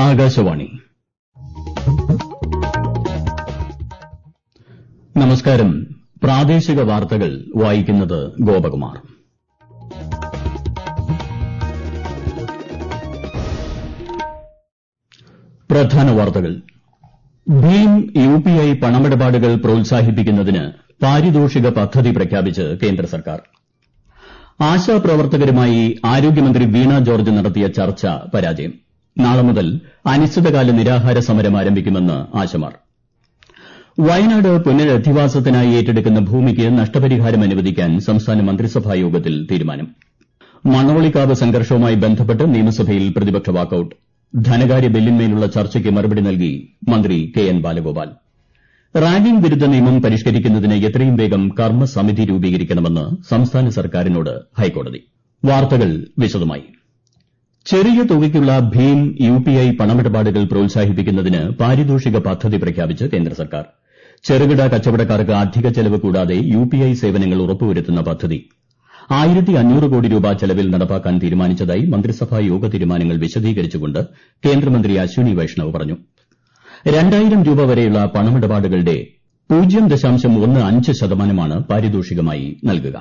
ആകാശവാണി നമസ്കാരം പ്രാദേശിക വാർത്തകൾ വായിക്കുന്നത് ഗോപകുമാർ പ്രധാന വാർത്തകൾ ഭീം യുപിഐ പണമിടപാടുകൾ പ്രോത്സാഹിപ്പിക്കുന്നതിന് പാരിതോഷിക പദ്ധതി പ്രഖ്യാപിച്ച് കേന്ദ്ര സർക്കാർ ആശാപ്രവർത്തകരുമായി ആരോഗ്യമന്ത്രി വീണ ജോർജ് നടത്തിയ ചർച്ച പരാജയം നാളെ മുതൽ അനിശ്ചിതകാല നിരാഹാര സമരം ആരംഭിക്കുമെന്ന് ആശമാർ വയനാട് പുനരധിവാസത്തിനായി ഏറ്റെടുക്കുന്ന ഭൂമിക്ക് നഷ്ടപരിഹാരം അനുവദിക്കാൻ സംസ്ഥാന മന്ത്രിസഭാ യോഗത്തിൽ തീരുമാനം മണോളിക്കാവ് സംഘർഷവുമായി ബന്ധപ്പെട്ട് നിയമസഭയിൽ പ്രതിപക്ഷ വാക്കൌട്ട് ധനകാര്യ ബില്ലിന്മേലുള്ള ചർച്ചയ്ക്ക് മറുപടി നൽകി മന്ത്രി കെ എൻ ബാലഗോപാൽ റാഗിംഗ് വിരുദ്ധ നിയമം പരിഷ്കരിക്കുന്നതിന് എത്രയും വേഗം കർമ്മസമിതി രൂപീകരിക്കണമെന്ന് സംസ്ഥാന സർക്കാരിനോട് ഹൈക്കോടതി വാർത്തകൾ വിശദമായി ചെറിയ തുകയ്ക്കുള്ള ഭീം യുപിഐ പണമിടപാടുകൾ പ്രോത്സാഹിപ്പിക്കുന്നതിന് പാരിതോഷിക പദ്ധതി പ്രഖ്യാപിച്ച് കേന്ദ്ര സർക്കാർ ചെറുകിട കച്ചവടക്കാർക്ക് അധിക ചെലവ് കൂടാതെ യുപിഐ സേവനങ്ങൾ ഉറപ്പുവരുത്തുന്ന പദ്ധതി കോടി രൂപ ചെലവിൽ നടപ്പാക്കാൻ തീരുമാനിച്ചതായി മന്ത്രിസഭാ യോഗ തീരുമാനങ്ങൾ വിശദീകരിച്ചുകൊണ്ട് കേന്ദ്രമന്ത്രി അശ്വിനി വൈഷ്ണവ് പറഞ്ഞു രണ്ടായിരം രൂപ വരെയുള്ള പണമിടപാടുകളുടെ പൂജ്യം ദശാംശം ഒന്ന് അഞ്ച് ശതമാനമാണ് പാരിതോഷികമായി നൽകുക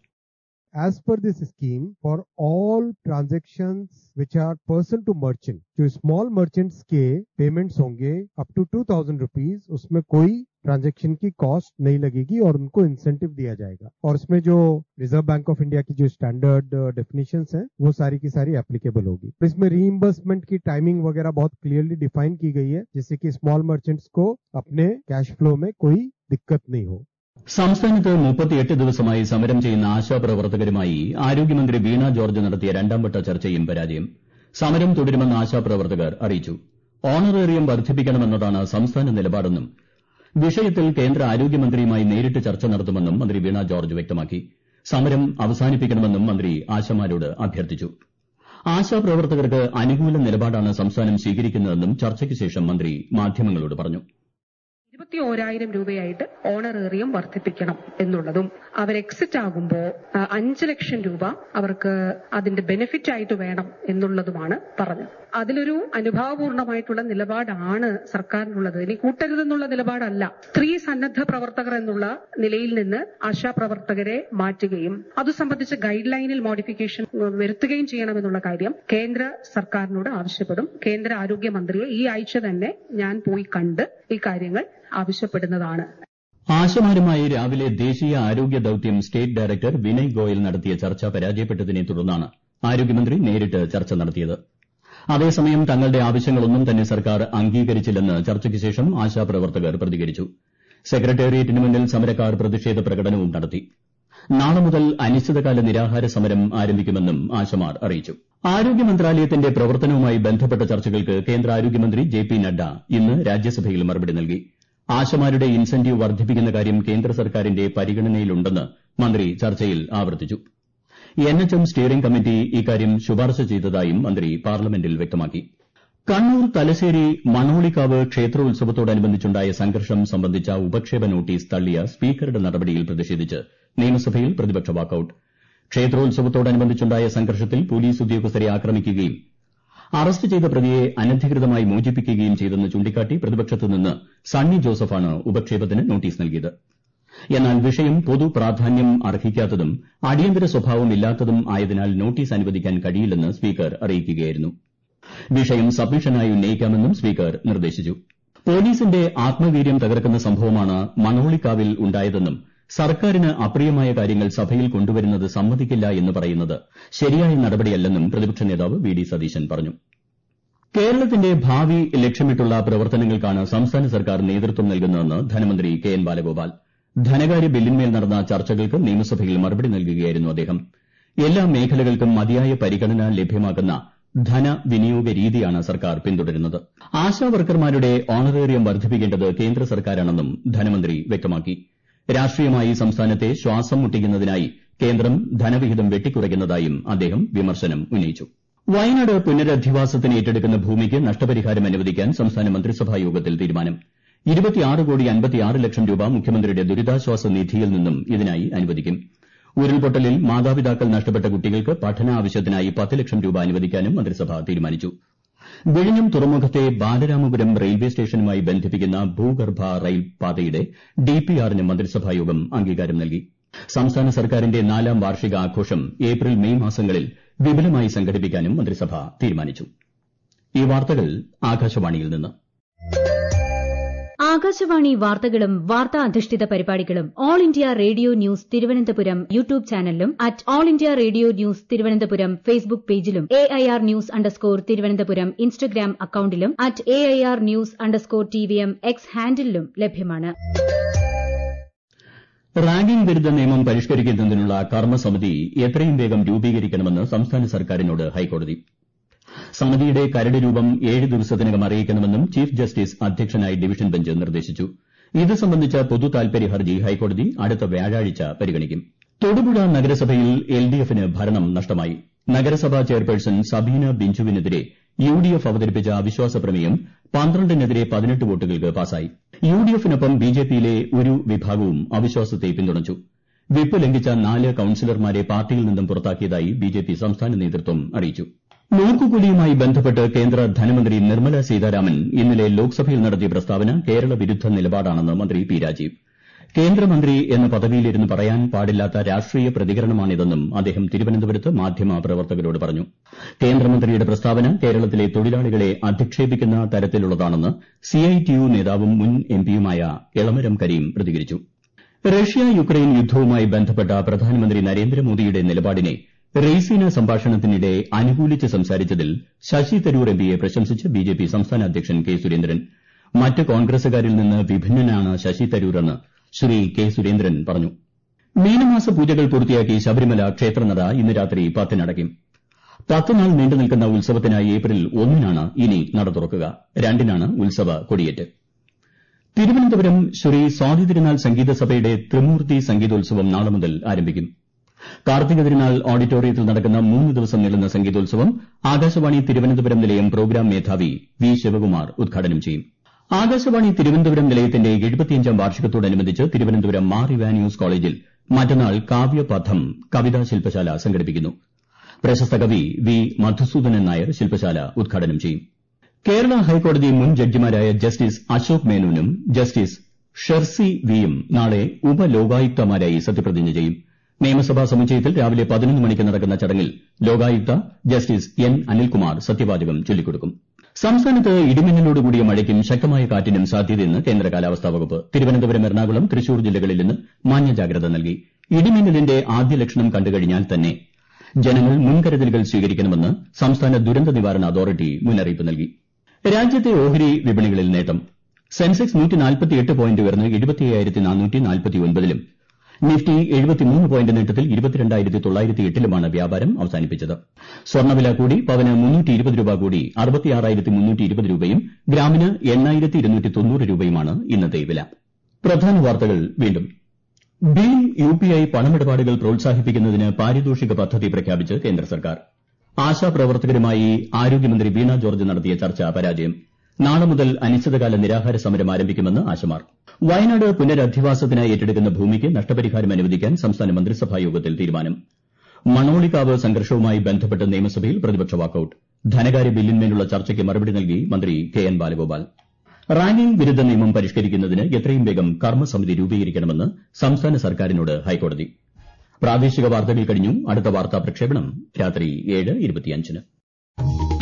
As per this scheme, for all transactions which are person to merchant, जो small merchants के payments होंगे up to 2000 rupees, उसमें कोई ट्रांजेक्शन की कॉस्ट नहीं लगेगी और उनको इंसेंटिव दिया जाएगा और इसमें जो रिजर्व बैंक ऑफ इंडिया की जो स्टैंडर्ड डेफिनेशंस हैं वो सारी की सारी एप्लीकेबल होगी इसमें रीइंबर्समेंट की टाइमिंग वगैरह बहुत क्लियरली डिफाइन की गई है जिससे कि स्मॉल मर्चेंट्स को अपने कैश फ्लो में कोई दिक्कत नहीं हो സംസ്ഥാനത്ത് മുപ്പത്തിയെട്ട് ദിവസമായി സമരം ചെയ്യുന്ന ആശാപ്രവർത്തകരുമായി ആരോഗ്യമന്ത്രി വീണ ജോർജ് നടത്തിയ രണ്ടാംവട്ട ചർച്ചയും പരാജയം സമരം തുടരുമെന്ന് ആശാപ്രവർത്തകർ അറിയിച്ചു ഓണറേറിയം വർദ്ധിപ്പിക്കണമെന്നതാണ് സംസ്ഥാന നിലപാടെന്നും വിഷയത്തിൽ കേന്ദ്ര ആരോഗ്യമന്ത്രിയുമായി നേരിട്ട് ചർച്ച നടത്തുമെന്നും മന്ത്രി വീണ ജോർജ് വ്യക്തമാക്കി സമരം അവസാനിപ്പിക്കണമെന്നും മന്ത്രി ആശമാരോട് അഭ്യർത്ഥിച്ചു ആശാപ്രവർത്തകർക്ക് അനുകൂല നിലപാടാണ് സംസ്ഥാനം സ്വീകരിക്കുന്നതെന്നും ചർച്ചയ്ക്ക് ശേഷം മന്ത്രി മാധ്യമങ്ങളോട് പറഞ്ഞു ഇരുപത്തി ഓരായിരം രൂപയായിട്ട് ഓണറേറിയം വർദ്ധിപ്പിക്കണം എന്നുള്ളതും അവർ എക്സിറ്റ് ആകുമ്പോൾ അഞ്ച് ലക്ഷം രൂപ അവർക്ക് അതിന്റെ ബെനിഫിറ്റ് ആയിട്ട് വേണം എന്നുള്ളതുമാണ് പറഞ്ഞത് അതിലൊരു അനുഭാവപൂർണമായിട്ടുള്ള നിലപാടാണ് സർക്കാരിനുള്ളത് ഇനി കൂട്ടരുതെന്നുള്ള നിലപാടല്ല സ്ത്രീ സന്നദ്ധ പ്രവർത്തകർ എന്നുള്ള നിലയിൽ നിന്ന് ആശാപ്രവർത്തകരെ മാറ്റുകയും അത് സംബന്ധിച്ച് ഗൈഡ് ലൈനിൽ മോഡിഫിക്കേഷൻ വരുത്തുകയും ചെയ്യണമെന്നുള്ള കാര്യം കേന്ദ്ര സർക്കാരിനോട് ആവശ്യപ്പെടും കേന്ദ്ര ആരോഗ്യമന്ത്രിയെ ഈ ആഴ്ച തന്നെ ഞാൻ പോയി കണ്ട് ഈ കാര്യങ്ങൾ ആവശ്യപ്പെടുന്നതാണ് ആശമാരുമായി രാവിലെ ദേശീയ ആരോഗ്യ ദൌത്യം സ്റ്റേറ്റ് ഡയറക്ടർ വിനയ് ഗോയൽ നടത്തിയ ചർച്ച പരാജയപ്പെട്ടതിനെ തുടർന്നാണ് ആരോഗ്യമന്ത്രി നേരിട്ട് ചർച്ച നടത്തിയത് അതേസമയം തങ്ങളുടെ ആവശ്യങ്ങളൊന്നും തന്നെ സർക്കാർ അംഗീകരിച്ചില്ലെന്ന് ചർച്ചയ്ക്ക് ശേഷം ആശാപ്രവർത്തകർ പ്രതികരിച്ചു സെക്രട്ടേറിയറ്റിന് മുന്നിൽ സമരക്കാർ പ്രതിഷേധ പ്രകടനവും നടത്തി നാളെ മുതൽ അനിശ്ചിതകാല നിരാഹാര സമരം ആരംഭിക്കുമെന്നും ആശമാർ അറിയിച്ചു ആരോഗ്യ മന്ത്രാലയത്തിന്റെ പ്രവർത്തനവുമായി ബന്ധപ്പെട്ട ചർച്ചകൾക്ക് കേന്ദ്ര ആരോഗ്യമന്ത്രി ജെ പി നഡ്ഡ ഇന്ന് രാജ്യസഭയിൽ മറുപടി നൽകി ആശമാരുടെ ഇൻസെന്റീവ് വർദ്ധിപ്പിക്കുന്ന കാര്യം കേന്ദ്ര സർക്കാരിന്റെ പരിഗണനയിലുണ്ടെന്ന് മന്ത്രി ചർച്ചയിൽ ആവർത്തിച്ചു N H M steering committee ഇക്കാര്യം ശുപാർശ ചെയ്തതായും മന്ത്രി പാർലമെന്റിൽ വ്യക്തമാക്കി കണ്ണൂർ തലശ്ശേരി മണോളിക്കാവ് ക്ഷേത്രോത്സവത്തോടനുബന്ധിച്ചുണ്ടായ സംഘർഷം സംബന്ധിച്ച ഉപക്ഷേപ നോട്ടീസ് തള്ളിയ സ്പീക്കറുടെ നടപടിയിൽ പ്രതിഷേധിച്ച് നിയമസഭയിൽ പ്രതിപക്ഷ വാക്കൌട്ട് ക്ഷേത്രോത്സവത്തോടനുബന്ധിച്ചുണ്ടായ സംഘർഷത്തിൽ പോലീസ് ഉദ്യോഗസ്ഥരെ ആക്രമിക്കുകയും അറസ്റ്റ് ചെയ്ത പ്രതിയെ അനധികൃതമായി മോചിപ്പിക്കുകയും ചെയ്തെന്ന് ചൂണ്ടിക്കാട്ടി പ്രതിപക്ഷത്ത് നിന്ന് സണ്ണി ജോസഫാണ് ഉപക്ഷേപത്തിന് നോട്ടീസ് നൽകിയത് എന്നാൽ വിഷയം പൊതു പ്രാധാന്യം അർഹിക്കാത്തതും അടിയന്തര സ്വഭാവമില്ലാത്തതും ആയതിനാൽ നോട്ടീസ് അനുവദിക്കാൻ കഴിയില്ലെന്ന് സ്പീക്കർ അറിയിക്കുകയായിരുന്നു വിഷയം സബ്മിഷനായി ഉന്നയിക്കാമെന്നും സ്പീക്കർ നിർദ്ദേശിച്ചു പോലീസിന്റെ ആത്മവീര്യം തകർക്കുന്ന സംഭവമാണ് മണോളിക്കാവിൽ ഉണ്ടായതെന്നും സർക്കാരിന് അപ്രിയമായ കാര്യങ്ങൾ സഭയിൽ കൊണ്ടുവരുന്നത് സമ്മതിക്കില്ല എന്ന് പറയുന്നത് ശരിയായ നടപടിയല്ലെന്നും പ്രതിപക്ഷ നേതാവ് വി ഡി സതീശൻ പറഞ്ഞു കേരളത്തിന്റെ ഭാവി ലക്ഷ്യമിട്ടുള്ള പ്രവർത്തനങ്ങൾക്കാണ് സംസ്ഥാന സർക്കാർ നേതൃത്വം നൽകുന്നതെന്ന് ധനമന്ത്രി കെ എൻ ബാലഗോപാൽ ധനകാര്യ ബില്ലിന്മേൽ നടന്ന ചർച്ചകൾക്ക് നിയമസഭയിൽ മറുപടി നൽകുകയായിരുന്നു അദ്ദേഹം എല്ലാ മേഖലകൾക്കും മതിയായ പരിഗണന ലഭ്യമാക്കുന്ന ധനവിനിയോഗ രീതിയാണ് സർക്കാർ പിന്തുടരുന്നത് ആശാവർക്കർമാരുടെ ഓണറേറിയം വർദ്ധിപ്പിക്കേണ്ടത് കേന്ദ്ര സർക്കാരാണെന്നും ധനമന്ത്രി വ്യക്തമാക്കി രാഷ്ട്രീയമായി സംസ്ഥാനത്തെ ശ്വാസം മുട്ടിക്കുന്നതിനായി കേന്ദ്രം ധനവിഹിതം വെട്ടിക്കുറയ്ക്കുന്നതായും അദ്ദേഹം വിമർശനം ഉന്നയിച്ചു വയനാട് പുനരധിവാസത്തിന് ഏറ്റെടുക്കുന്ന ഭൂമിക്ക് നഷ്ടപരിഹാരം അനുവദിക്കാൻ സംസ്ഥാന മന്ത്രിസഭാ യോഗത്തിൽ തീരുമാനം കോടി ലക്ഷം രൂപ മുഖ്യമന്ത്രിയുടെ ദുരിതാശ്വാസ നിധിയിൽ നിന്നും ഇതിനായി അനുവദിക്കും ഉരുൾപൊട്ടലിൽ മാതാപിതാക്കൾ നഷ്ടപ്പെട്ട കുട്ടികൾക്ക് പഠനാവശ്യത്തിനായി പത്ത് ലക്ഷം രൂപ അനുവദിക്കാനും മന്ത്രിസഭ തീരുമാനിച്ചു വിഴിഞ്ഞം തുറമുഖത്തെ ബാലരാമപുരം റെയിൽവേ സ്റ്റേഷനുമായി ബന്ധിപ്പിക്കുന്ന ഭൂഗർഭ റെയിൽ പാതയുടെ ഡിപിആറിന് മന്ത്രിസഭായോഗം അംഗീകാരം നൽകി സംസ്ഥാന സർക്കാരിന്റെ നാലാം വാർഷിക ആഘോഷം ഏപ്രിൽ മെയ് മാസങ്ങളിൽ വിപുലമായി സംഘടിപ്പിക്കാനും മന്ത്രിസഭ തീരുമാനിച്ചു ഈ വാർത്തകൾ ആകാശവാണിയിൽ നിന്ന് ആകാശവാണി വാർത്തകളും വാർത്താ അധിഷ്ഠിത പരിപാടികളും All India Radio news Thiruvananthapuram YouTube ചാനലിലും at All India Radio news Thiruvananthapuram Facebook പേജിലും A I R news underscore Thiruvananthapuram Instagram അക്കൌണ്ടിലും at A I R news underscore T V M X ഹാൻഡിലും ലഭ്യമാണ് റാഗിംഗ് വിരുദ്ധ നിയമം പരിഷ്കരിക്കുന്നതിനുള്ള കർമ്മസമിതി എത്രയും വേഗം രൂപീകരിക്കണമെന്ന് സംസ്ഥാന സർക്കാരിനോട് ഹൈക്കോടതി സമിതിയുടെ കരട് രൂപം ഏഴ് ദിവസത്തിനകം അറിയിക്കണമെന്നും ചീഫ് ജസ്റ്റിസ് അധ്യക്ഷനായ ഡിവിഷൻ ബെഞ്ച് നിർദ്ദേശിച്ചു ഇത് സംബന്ധിച്ച പൊതു താൽപര്യ ഹർജി ഹൈക്കോടതി അടുത്ത വ്യാഴാഴ്ച പരിഗണിക്കും തൊടുപുഴ നഗരസഭയിൽ എൽഡിഎഫിന് ഭരണം നഷ്ടമായി നഗരസഭാ ചെയർപേഴ്സൺ സബീന ബിഞ്ചുവിനെതിരെ യുഡിഎഫ് അവതരിപ്പിച്ച അവിശ്വാസ പ്രമേയം പന്ത്രണ്ടിനെതിരെ പതിനെട്ട് വോട്ടുകൾക്ക് പാസായി യുഡിഎഫിനൊപ്പം ബിജെപിയിലെ ഒരു വിഭാഗവും അവിശ്വാസത്തെ പിന്തുണച്ചു വിപ്പ് ലംഘിച്ച നാല് കൌൺസിലർമാരെ പാർട്ടിയിൽ നിന്നും പുറത്താക്കിയതായി ബിജെപി സംസ്ഥാന നേതൃത്വം അറിയിച്ചു നോക്കുകൂലിയുമായി ബന്ധപ്പെട്ട് കേന്ദ്ര ധനമന്ത്രി നിർമ്മല സീതാരാമൻ ഇന്നലെ ലോക്സഭയിൽ നടത്തിയ പ്രസ്താവന കേരള വിരുദ്ധ നിലപാടാണെന്ന് മന്ത്രി പി രാജീവ് കേന്ദ്രമന്ത്രി എന്ന പദവിയിലിരുന്ന് പറയാൻ പാടില്ലാത്ത രാഷ്ട്രീയ പ്രതികരണമാണിതെന്നും അദ്ദേഹം തിരുവനന്തപുരത്ത് മാധ്യമ പ്രവർത്തകരോട് പറഞ്ഞു കേന്ദ്രമന്ത്രിയുടെ പ്രസ്താവന കേരളത്തിലെ തൊഴിലാളികളെ അധിക്ഷേപിക്കുന്ന തരത്തിലുള്ളതാണെന്ന് സിഐടിയു നേതാവും മുൻ എംപിയുമായ എളമരം കരീം പ്രതികരിച്ചു റഷ്യ യുക്രൈൻ യുദ്ധവുമായി ബന്ധപ്പെട്ട പ്രധാനമന്ത്രി നരേന്ദ്രമോദിയുടെ നിലപാടിനെ റെയ്സീന സംഭാഷണത്തിനിടെ അനുകൂലിച്ച് സംസാരിച്ചതിൽ ശശി തരൂർ എംപിയെ പ്രശംസിച്ച് ബിജെപി സംസ്ഥാന അധ്യക്ഷൻ കെ സുരേന്ദ്രൻ മറ്റ് കോൺഗ്രസുകാരിൽ നിന്ന് വിഭിന്നനാണ് ശശി തരൂരെന്ന് ശ്രീ കെ സുരേന്ദ്രൻ പറഞ്ഞു മീനമാസ പൂജകൾ പൂർത്തിയാക്കി ശബരിമല ക്ഷേത്രനട ഇന്ന് രാത്രി പത്തിനടയ്ക്കും പത്ത് നാൾ നീണ്ടു നിൽക്കുന്ന ഉത്സവത്തിനായി ഏപ്രിൽ ഒന്നിനാണ് ഇനി നട തുറക്കുക രണ്ടിനാണ് ഉത്സവ കൊടിയേറ്റ് തിരുവനന്തപുരം ശ്രീ സ്വാതി തിരുനാൾ സംഗീത സഭയുടെ ത്രിമൂർത്തി സംഗീതോത്സവം നാളെ മുതൽ ആരംഭിക്കും കാർത്തിക തിരുനാൾ ഓഡിറ്റോറിയത്തിൽ നടക്കുന്ന മൂന്ന് ദിവസം നീളുന്ന സംഗീതോത്സവം ആകാശവാണി തിരുവനന്തപുരം നിലയം പ്രോഗ്രാം മേധാവി വി ശിവകുമാർ ഉദ്ഘാടനം ചെയ്യും ആകാശവാണി തിരുവനന്തപുരം നിലയത്തിന്റെ എഴുപത്തിയഞ്ചാം വാർഷികത്തോടനുബന്ധിച്ച് തിരുവനന്തപുരം മാർ ഇവാനിയൂസ് കോളേജിൽ മറ്റന്നാൾ കാവ്യപഥം കവിതാ ശില്പശാല സംഘടിപ്പിക്കുന്നു പ്രശസ്ത കവി വി മധുസൂദനൻ നായർ ശില്പശാല ഉദ്ഘാടനം ചെയ്യും കേരള ഹൈക്കോടതി മുൻ ജഡ്ജിമാരായ ജസ്റ്റിസ് അശോക് മേനോനും ജസ്റ്റിസ് ഷെർസി വിയും നാളെ ഉപലോകായുക്തമാരായി സത്യപ്രതിജ്ഞ ചെയ്യും നിയമസഭാ സമുച്ചയത്തിൽ രാവിലെ പതിനൊന്ന് മണിക്ക് നടക്കുന്ന ചടങ്ങിൽ ലോകായുക്ത ജസ്റ്റിസ് എൻ അനിൽകുമാർ സത്യവാചകം ചൊല്ലിക്കൊടുക്കും സംസ്ഥാനത്ത് ഇടിമിന്നലോടുകൂടിയ മഴയ്ക്കും ശക്തമായ കാറ്റിനും സാധ്യതയെന്ന് കേന്ദ്ര കാലാവസ്ഥാ വകുപ്പ് തിരുവനന്തപുരം എറണാകുളം തൃശൂർ ജില്ലകളിൽ ഇന്ന് മഞ്ഞ ജാഗ്രത നൽകി ഇടിമിന്നലിന്റെ ആദ്യ ലക്ഷണം കണ്ടുകഴിഞ്ഞാൽ തന്നെ ജനങ്ങൾ മുൻകരുതലുകൾ സ്വീകരിക്കണമെന്ന് സംസ്ഥാന ദുരന്ത നിവാരണ അതോറിറ്റി മുന്നറിയിപ്പ് നൽകി രാജ്യത്തെ ഓഹരി വിപണികളിൽ നേട്ടം സെൻസെക്സ് പോയിന്റ് ഉയർന്ന് ലും നിഫ്റ്റി പോയിന്റ് നേട്ടത്തിൽ ലുമാണ് വ്യാപാരം അവസാനിപ്പിച്ചത് സ്വർണ്ണവില കൂടി പവന് രൂപ കൂടി രൂപയും ഗ്രാമിന് രൂപയുമാണ് ഇന്നത്തെ വില പ്രധാന വാർത്തകൾ വീണ്ടും ഭീം യുപിഐ പണമിടപാടുകൾ പ്രോത്സാഹിപ്പിക്കുന്നതിന് പാരിതോഷിക പദ്ധതി പ്രഖ്യാപിച്ച് കേന്ദ്ര സർക്കാർ ആശാപ്രവർത്തകരുമായി ആരോഗ്യമന്ത്രി വീണ ജോർജ് നടത്തിയ ചർച്ച പരാജയം നാളെ മുതൽ അനിശ്ചിതകാല നിരാഹാര സമരം ആരംഭിക്കുമെന്ന് ആശമാർ വയനാട് പുനരധിവാസത്തിനായി ഏറ്റെടുക്കുന്ന ഭൂമിക്ക് നഷ്ടപരിഹാരം അനുവദിക്കാൻ സംസ്ഥാന മന്ത്രിസഭാ യോഗത്തിൽ തീരുമാനം മണോളിക്കാവ് സംഘർഷവുമായി ബന്ധപ്പെട്ട് നിയമസഭയിൽ പ്രതിപക്ഷ വാക്കൌട്ട് ധനകാര്യ ബില്ലിന്മേലുള്ള ചർച്ചയ്ക്ക് മറുപടി നൽകി മന്ത്രി കെ എൻ ബാലഗോപാൽ റാഗിംഗ് വിരുദ്ധ നിയമം പരിഷ്കരിക്കുന്നതിന് എത്രയും വേഗം കർമ്മസമിതി രൂപീകരിക്കണമെന്ന് സംസ്ഥാന സർക്കാരിനോട് ഹൈക്കോടതി പ്രാദേശിക വാർത്തകൾ കഴിഞ്ഞു അടുത്ത വാർത്താ പ്രക്ഷേപണം രാത്രി ഏഴ് ഇരുപത്തിയഞ്ചിന്